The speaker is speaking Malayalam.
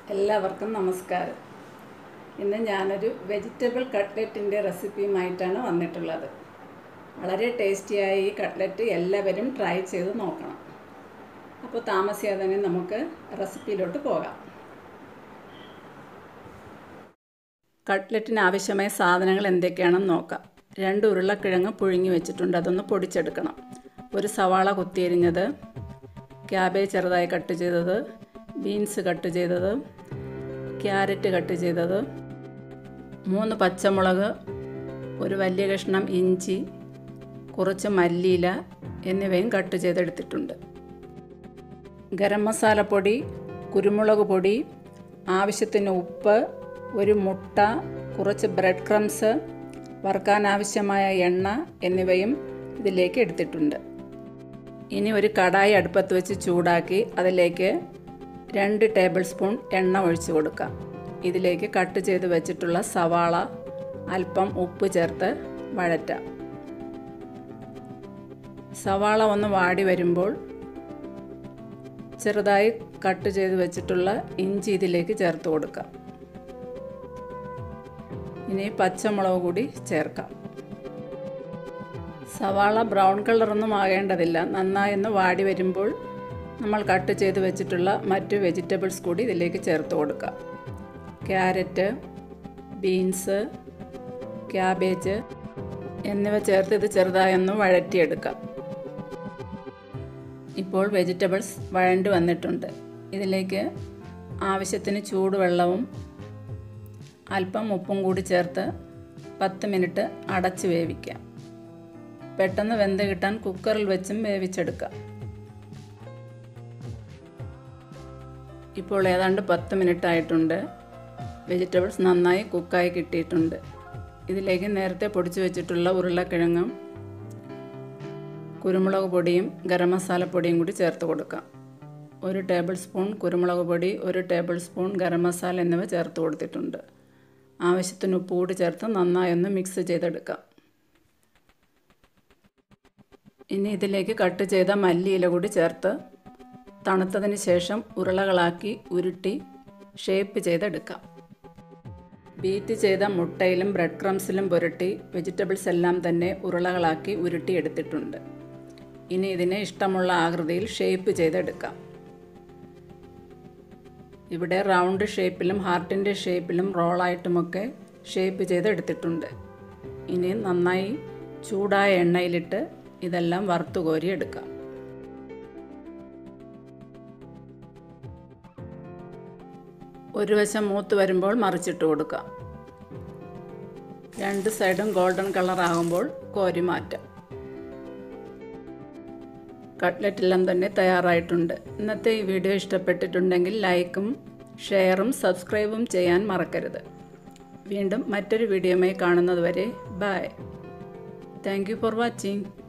എല്ലാവർക്കും നമസ്കാരം ഇന്ന് ഞാനൊരു വെജിറ്റബിൾ കട്ട്ലറ്റിൻ്റെ റെസിപ്പിയുമായിട്ടാണ് വന്നിട്ടുള്ളത് വളരെ ടേസ്റ്റിയായ ഈ കട്ട്ലറ്റ് എല്ലാവരും ട്രൈ ചെയ്ത് നോക്കണം അപ്പോൾ താമസിയാതെ തന്നെ നമുക്ക് റെസിപ്പിയിലോട്ട് പോകാം കട്ട്ലറ്റിന് ആവശ്യമായ സാധനങ്ങൾ എന്തൊക്കെയാണെന്ന് നോക്കാം രണ്ട് ഉരുളക്കിഴങ്ങ് പുഴുങ്ങി വെച്ചിട്ടുണ്ട് അതൊന്ന് പൊടിച്ചെടുക്കണം ഒരു സവാള കുത്തിയരിഞ്ഞത് ക്യാബേജ് ചെറുതായി കട്ട് ചെയ്തത് ബീൻസ് കട്ട് ചെയ്തത് ക്യാരറ്റ് കട്ട് ചെയ്തത് മൂന്ന് പച്ചമുളക് ഒരു വലിയ കഷ്ണം ഇഞ്ചി കുറച്ച് മല്ലിയില എന്നിവയും കട്ട് ചെയ്തെടുത്തിട്ടുണ്ട് ഗരം മസാലപ്പൊടി കുരുമുളക് പൊടി ആവശ്യത്തിന് ഉപ്പ് ഒരു മുട്ട കുറച്ച് ബ്രെഡ് ക്രംസ് വറുക്കാൻ ആവശ്യമായ എണ്ണ എന്നിവയും ഇതിലേക്ക് എടുത്തിട്ടുണ്ട് ഇനി ഒരു കടായി അടുപ്പത്ത് വെച്ച് ചൂടാക്കി അതിലേക്ക് രണ്ട് ടേബിൾ സ്പൂൺ എണ്ണ ഒഴിച്ചു കൊടുക്കാം ഇതിലേക്ക് കട്ട് ചെയ്ത് വെച്ചിട്ടുള്ള സവാള അല്പം ഉപ്പ് ചേർത്ത് വഴറ്റാം സവാള ഒന്ന് വാടി വരുമ്പോൾ ചെറുതായി കട്ട് ചെയ്ത് വെച്ചിട്ടുള്ള ഇഞ്ചി ഇതിലേക്ക് ചേർത്ത് കൊടുക്കാം ഇനി പച്ചമുളക് കൂടി ചേർക്കാം സവാള ബ്രൗൺ കളറൊന്നും ആകേണ്ടതില്ല നന്നായി ഒന്ന് വാടി വരുമ്പോൾ നമ്മൾ കട്ട് ചെയ്ത് വെച്ചിട്ടുള്ള മറ്റു വെജിറ്റബിൾസ് കൂടി ഇതിലേക്ക് ചേർത്ത് കൊടുക്കാം ക്യാരറ്റ് ബീൻസ് ക്യാബേജ് എന്നിവ ചേർത്ത് ഇത് ചെറുതായി ഒന്ന് വഴറ്റിയെടുക്കാം ഇപ്പോൾ വെജിറ്റബിൾസ് വഴണ്ട് വന്നിട്ടുണ്ട് ഇതിലേക്ക് ആവശ്യത്തിന് ചൂടുവെള്ളവും അല്പം ഉപ്പും കൂടി ചേർത്ത് പത്ത് മിനിറ്റ് അടച്ച് വേവിക്കാം പെട്ടെന്ന് വെന്ത് കിട്ടാൻ കുക്കറിൽ വെച്ചും വേവിച്ചെടുക്കാം ഇപ്പോൾ ഏതാണ്ട് പത്ത് മിനിറ്റ് ആയിട്ടുണ്ട് വെജിറ്റബിൾസ് നന്നായി കുക്കായി കിട്ടിയിട്ടുണ്ട് ഇതിലേക്ക് നേരത്തെ പൊടിച്ചു വെച്ചിട്ടുള്ള ഉരുളക്കിഴങ്ങും കുരുമുളക് പൊടിയും ഗരം മസാല പൊടിയും കൂടി ചേർത്ത് കൊടുക്കാം ഒരു ടേബിൾ സ്പൂൺ കുരുമുളക് പൊടി ഒരു ടേബിൾ സ്പൂൺ ഗരം മസാല എന്നിവ ചേർത്ത് കൊടുത്തിട്ടുണ്ട് ആവശ്യത്തിന് ഉപ്പ് കൂടി ചേർത്ത് നന്നായി ഒന്ന് മിക്സ് ചെയ്തെടുക്കാം ഇനി ഇതിലേക്ക് കട്ട് ചെയ്ത മല്ലിയില കൂടി ചേർത്ത് തണുത്തതിന് ശേഷം ഉരുളകളാക്കി ഉരുട്ടി ഷേപ്പ് ചെയ്തെടുക്കാം ബീറ്റ് ചെയ്ത മുട്ടയിലും ബ്രെഡ് ക്രംസിലും പുരട്ടി വെജിറ്റബിൾസ് എല്ലാം തന്നെ ഉരുളകളാക്കി ഉരുട്ടി എടുത്തിട്ടുണ്ട് ഇനി ഇതിനെ ഇഷ്ടമുള്ള ആകൃതിയിൽ ഷേപ്പ് ചെയ്തെടുക്കാം ഇവിടെ റൗണ്ട് ഷേപ്പിലും ഹാർട്ടിൻ്റെ ഷേപ്പിലും റോളായിട്ടുമൊക്കെ ഷേപ്പ് ചെയ്തെടുത്തിട്ടുണ്ട് ഇനി നന്നായി ചൂടായ എണ്ണയിലിട്ട് ഇതെല്ലാം വറുത്തു കോരി എടുക്കാം ഒരു വശം മൂത്ത് വരുമ്പോൾ മറിച്ചിട്ട് കൊടുക്കാം രണ്ട് സൈഡും ഗോൾഡൻ കളർ ആകുമ്പോൾ കോരി മാറ്റാം കട്ട്ലറ്റ് എല്ലാം തന്നെ തയ്യാറായിട്ടുണ്ട് ഇന്നത്തെ ഈ വീഡിയോ ഇഷ്ടപ്പെട്ടിട്ടുണ്ടെങ്കിൽ ലൈക്കും ഷെയറും സബ്സ്ക്രൈബും ചെയ്യാൻ മറക്കരുത് വീണ്ടും മറ്റൊരു വീഡിയോയുമായി കാണുന്നത് വരെ bye thank you for watching